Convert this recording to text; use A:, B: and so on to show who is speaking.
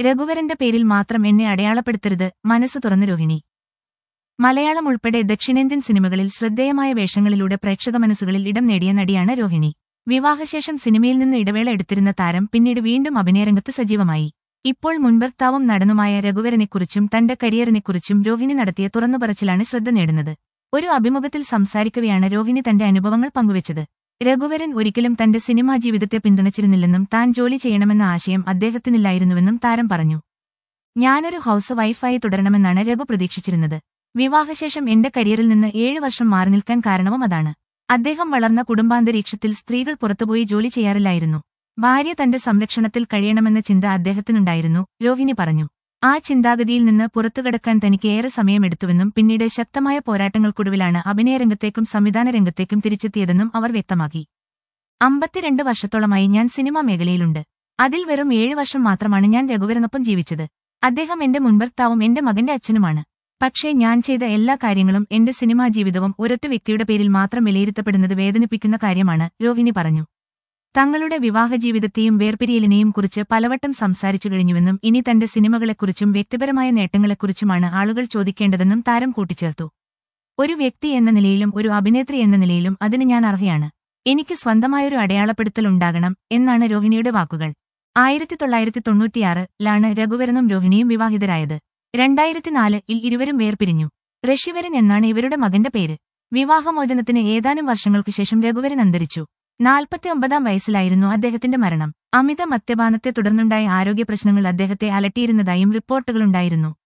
A: രഘുവരന്റെ പേരിൽ മാത്രം എന്നെ അടയാളപ്പെടുത്തരുത് മനസ്സ് തുറന്ന് രോഹിണി മലയാളം ഉൾപ്പെടെ ദക്ഷിണേന്ത്യൻ സിനിമകളിൽ ശ്രദ്ധേയമായ വേഷങ്ങളിലൂടെ പ്രേക്ഷക മനസ്സുകളിൽ ഇടം നേടിയ നടിയാണ് രോഹിണി വിവാഹശേഷം സിനിമയിൽ നിന്ന് ഇടവേള എടുത്തിരുന്ന താരം പിന്നീട് വീണ്ടും അഭിനയരംഗത്ത് സജീവമായി ഇപ്പോൾ മുൻഭർത്താവും നടനുമായ രഘുവരനെക്കുറിച്ചും തന്റെ കരിയറിനെക്കുറിച്ചും രോഹിണി നടത്തിയ തുറന്നുപറച്ചിലാണ് ശ്രദ്ധ നേടുന്നത് ഒരു അഭിമുഖത്തിൽ സംസാരിക്കവെയാണ് രോഹിണി തന്റെ അനുഭവങ്ങൾ പങ്കുവച്ചത് രഘുവരൻ ഒരിക്കലും തന്റെ സിനിമാ ജീവിതത്തെ പിന്തുണച്ചിരുന്നില്ലെന്നും താൻ ജോലി ചെയ്യണമെന്ന ആശയം അദ്ദേഹത്തിനില്ലായിരുന്നുവെന്നും താരം പറഞ്ഞു ഞാനൊരു ഹൌസ് വൈഫായി തുടരണമെന്നാണ് രഘു പ്രതീക്ഷിച്ചിരുന്നത് വിവാഹശേഷം എന്റെ കരിയറിൽ നിന്ന് ഏഴ് വർഷം മാറി നിൽക്കാൻ കാരണവും അതാണ് അദ്ദേഹം വളർന്ന കുടുംബാന്തരീക്ഷത്തിൽ സ്ത്രീകൾ പുറത്തുപോയി ജോലി ചെയ്യാറില്ലായിരുന്നു ഭാര്യ തന്റെ സംരക്ഷണത്തിൽ കഴിയണമെന്ന ചിന്ത അദ്ദേഹത്തിനുണ്ടായിരുന്നു രോഹിണി പറഞ്ഞു ആ ചിന്താഗതിയിൽ നിന്ന് പുറത്തുകടക്കാൻ തനിക്ക് ഏറെ സമയമെടുത്തുവെന്നും പിന്നീട് ശക്തമായ പോരാട്ടങ്ങൾക്കൊടുവിലാണ് അഭിനയരംഗത്തേക്കും സംവിധാന രംഗത്തേക്കും തിരിച്ചെത്തിയതെന്നും അവർ വ്യക്തമാക്കി അമ്പത്തിരണ്ട് വർഷത്തോളമായി ഞാൻ സിനിമാ മേഖലയിലുണ്ട് അതിൽ വെറും ഏഴ് വർഷം മാത്രമാണ് ഞാൻ രഘുവരനൊപ്പം ജീവിച്ചത് അദ്ദേഹം എന്റെ മുൻഭർത്താവും എന്റെ മകന്റെ അച്ഛനുമാണ് പക്ഷേ ഞാൻ ചെയ്ത എല്ലാ കാര്യങ്ങളും എന്റെ സിനിമാ ജീവിതവും ഒരൊറ്റ വ്യക്തിയുടെ പേരിൽ മാത്രം വിലയിരുത്തപ്പെടുന്നത് വേദനിപ്പിക്കുന്ന കാര്യമാണ് രോഹിണി പറഞ്ഞു തങ്ങളുടെ വിവാഹജീവിതത്തെയും വേർപിരിയലിനെയും കുറിച്ച് പലവട്ടം സംസാരിച്ചു കഴിഞ്ഞുവെന്നും ഇനി തന്റെ സിനിമകളെക്കുറിച്ചും വ്യക്തിപരമായ നേട്ടങ്ങളെക്കുറിച്ചുമാണ് ആളുകൾ ചോദിക്കേണ്ടതെന്നും താരം കൂട്ടിച്ചേർത്തു ഒരു വ്യക്തി എന്ന നിലയിലും ഒരു അഭിനേത്രി എന്ന നിലയിലും അതിന് ഞാൻ അർഹയാണ് എനിക്ക് സ്വന്തമായൊരു അടയാളപ്പെടുത്തൽ ഉണ്ടാകണം എന്നാണ് രോഹിണിയുടെ വാക്കുകൾ ആയിരത്തി തൊള്ളായിരത്തി തൊണ്ണൂറ്റിയാറിലാണ് രഘുവരനും രോഹിണിയും വിവാഹിതരായത് രണ്ടായിരത്തിനാല് ഇൽ ഇരുവരും വേർപിരിഞ്ഞു ഋഷിവരൻ എന്നാണ് ഇവരുടെ മകന്റെ പേര് വിവാഹമോചനത്തിന് ഏതാനും വർഷങ്ങൾക്കു ശേഷം രഘുവരൻ അന്തരിച്ചു നാൽപ്പത്തിയൊമ്പതാം വയസ്സിലായിരുന്നു അദ്ദേഹത്തിന്റെ മരണം അമിത മദ്യപാനത്തെ തുടർന്നുണ്ടായ ആരോഗ്യപ്രശ്നങ്ങൾ അദ്ദേഹത്തെ അലട്ടിയിരുന്നതായും റിപ്പോർട്ടുകളുണ്ടായിരുന്നു